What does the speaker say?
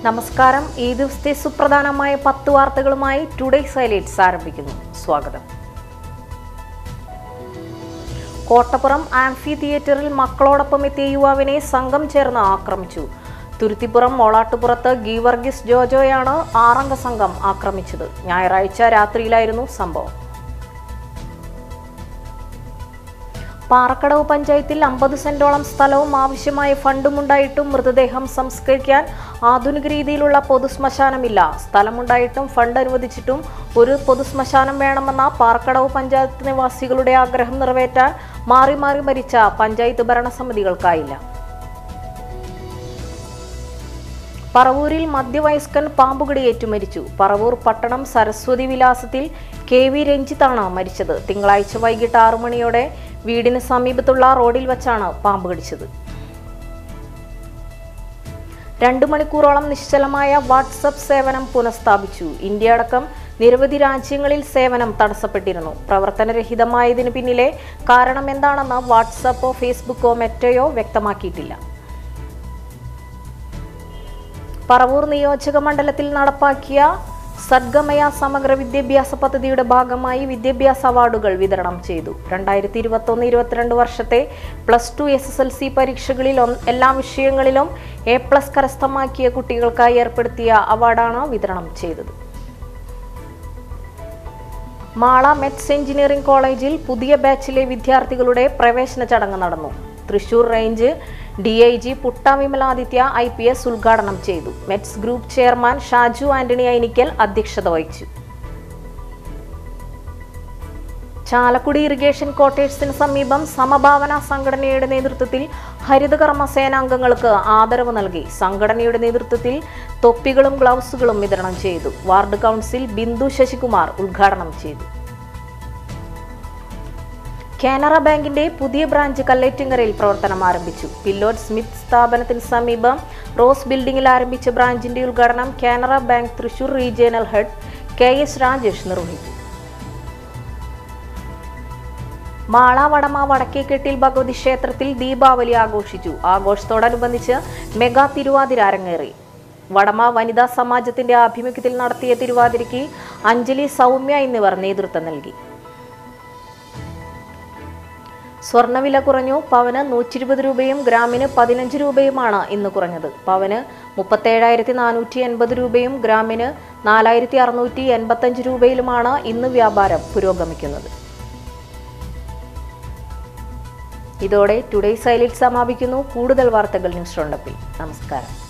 നമസ്കാരം ഈ ദിവസത്തെ സുപ്രധാനമായ പത്ത് വാർത്തകളുമായി ടുഡേ സൈലൈറ്റ്സ് ആരംഭിക്കുന്നു സ്വാഗതം കോട്ടപ്പുറം ആംഫി തിയേറ്ററിൽ മക്കളോടൊപ്പം എത്തിയ യുവാവിനെ സംഘം ചേർന്ന് ആക്രമിച്ചു തുരുത്തിപ്പുറം മോളാട്ടുപുറത്ത് ഗീവർഗിസ് ജോജോയാണ് ആറംഗ സംഘം ആക്രമിച്ചത് ഞായറാഴ്ച രാത്രിയിലായിരുന്നു സംഭവം പാറക്കടവ് പഞ്ചായത്തിൽ അമ്പത് സെന്റോളം സ്ഥലവും ആവശ്യമായ ഫണ്ടുമുണ്ടായിട്ടും മൃതദേഹം സംസ്കരിക്കാൻ ആധുനിക രീതിയിലുള്ള പൊതുശ്മശാനമില്ല സ്ഥലമുണ്ടായിട്ടും ഫണ്ട് അനുവദിച്ചിട്ടും ഒരു പൊതുശ്മശാനം വേണമെന്ന പാറക്കടവ് പഞ്ചായത്ത് നിവാസികളുടെ ആഗ്രഹം നിറവേറ്റാൻ മാറി മാറി മരിച്ച പഞ്ചായത്ത് ഭരണസമിതികൾക്കായില്ല പറവൂരിൽ മധ്യവയസ്കൻ പാമ്പുകടിയേറ്റു മരിച്ചു പറവൂർ പട്ടണം സരസ്വതി വിലാസത്തിൽ കെ വി രഞ്ജിത്താണ് മരിച്ചത് തിങ്കളാഴ്ച വൈകിട്ട് ആറു മണിയോടെ വീടിന് സമീപത്തുള്ള റോഡിൽ വച്ചാണ് പാമ്പ് കടിച്ചത് രണ്ടു മണിക്കൂറോളം നിശ്ചലമായ വാട്സപ്പ് സേവനം പുനഃസ്ഥാപിച്ചു ഇന്ത്യ അടക്കം നിരവധി രാജ്യങ്ങളിൽ സേവനം തടസ്സപ്പെട്ടിരുന്നു പ്രവർത്തനരഹിതമായതിനു പിന്നിലെ കാരണം എന്താണെന്ന് വാട്സപ്പോ ഫേസ്ബുക്കോ മെറ്റയോ വ്യക്തമാക്കിയിട്ടില്ല പറവൂർ നിയോജക മണ്ഡലത്തിൽ നടപ്പാക്കിയ സദ്ഗമയ സമഗ്ര വിദ്യാഭ്യാസ പദ്ധതിയുടെ ഭാഗമായി വിദ്യാഭ്യാസ അവാർഡുകൾ വിതരണം ചെയ്തു രണ്ടായിരത്തി ഇരുപത്തൊന്ന് ഇരുപത്തിരണ്ട് വർഷത്തെ plus two S S L C പരീക്ഷകളിൽ ഒന്ന് എല്ലാ വിഷയങ്ങളിലും എ പ്ലസ് കരസ്ഥമാക്കിയ കുട്ടികൾക്കായി ഏർപ്പെടുത്തിയ അവാർഡാണ് വിതരണം ചെയ്തത് മാള മെറ്റ്സ് എഞ്ചിനീയറിംഗ് കോളേജിൽ പുതിയ ബാച്ചിലെ വിദ്യാർത്ഥികളുടെ പ്രവേശന ചടങ്ങ് നടന്നു Thrissur range D I G Putta Vimaladitya I P S ഉദ്ഘാടനം ചെയ്തു മെറ്റ്സ് ഗ്രൂപ്പ് ചെയർമാൻ ഷാജു ആന്റണി ഐനിക്കൽ അധ്യക്ഷത വഹിച്ചു ചാലക്കുടി ഇറിഗേഷൻ ക്വാർട്ടേഴ്സിന് സമീപം സമഭാവന സംഘടനയുടെ നേതൃത്വത്തിൽ ഹരിതകർമ്മ സേനാംഗങ്ങൾക്ക് ആദരവ് നൽകി സംഘടനയുടെ നേതൃത്വത്തിൽ തൊപ്പികളും ഗ്ലൗസുകളും വിതരണം ചെയ്തു വാർഡ് കൗൺസിൽ ബിന്ദു ശശികുമാർ ഉദ്ഘാടനം ചെയ്തു കാനറ ബാങ്കിന്റെ പുതിയ ബ്രാഞ്ച് കല്ലേറ്റിങ്ങരയിൽ പ്രവർത്തനം ആരംഭിച്ചു പില്ലോഡ് സ്മിത്ത് സ്ഥാപനത്തിന് സമീപം റോസ് ബിൽഡിംഗിൽ ആരംഭിച്ച ബ്രാഞ്ചിന്റെ ഉദ്ഘാടനം Canara bank Thrissur regional head K S Rajesh നിർവഹിച്ചു മാള വടമ വടക്കേക്കെട്ടിൽ ഭഗവതി ക്ഷേത്രത്തിൽ ദീപാവലി ആഘോഷിച്ചു ആഘോഷത്തോടനുബന്ധിച്ച് മെഗാ തിരുവാതിര അരങ്ങേറി വടമ വനിതാ സമാജത്തിന്റെ ആഭിമുഖ്യത്തിൽ നടത്തിയ തിരുവാതിരയ്ക്ക് അഞ്ജലി സൗമ്യ എന്നിവർ നേതൃത്വം നൽകി സ്വർണ്ണവില കുറഞ്ഞു പവന് നൂറ്റി ഇരുപത് രൂപയും ഗ്രാമിന് പതിനഞ്ച് രൂപയുമാണ് ഇന്ന് കുറഞ്ഞത് പവന് മുപ്പത്തേഴായിരത്തി നാനൂറ്റി എൺപത് രൂപയും ഗ്രാമിന് നാലായിരത്തി അറുന്നൂറ്റി എൺപത്തഞ്ച് രൂപയിലുമാണ് ഇന്ന് വ്യാപാരം പുരോഗമിക്കുന്നത് ഇതോടെ ടുഡേ സൈലൈറ്റ് സമാപിക്കുന്നു കൂടുതൽ വാർത്തകൾ ന്യൂസ് റൗണ്ടപ്പിൽ നമസ്കാരം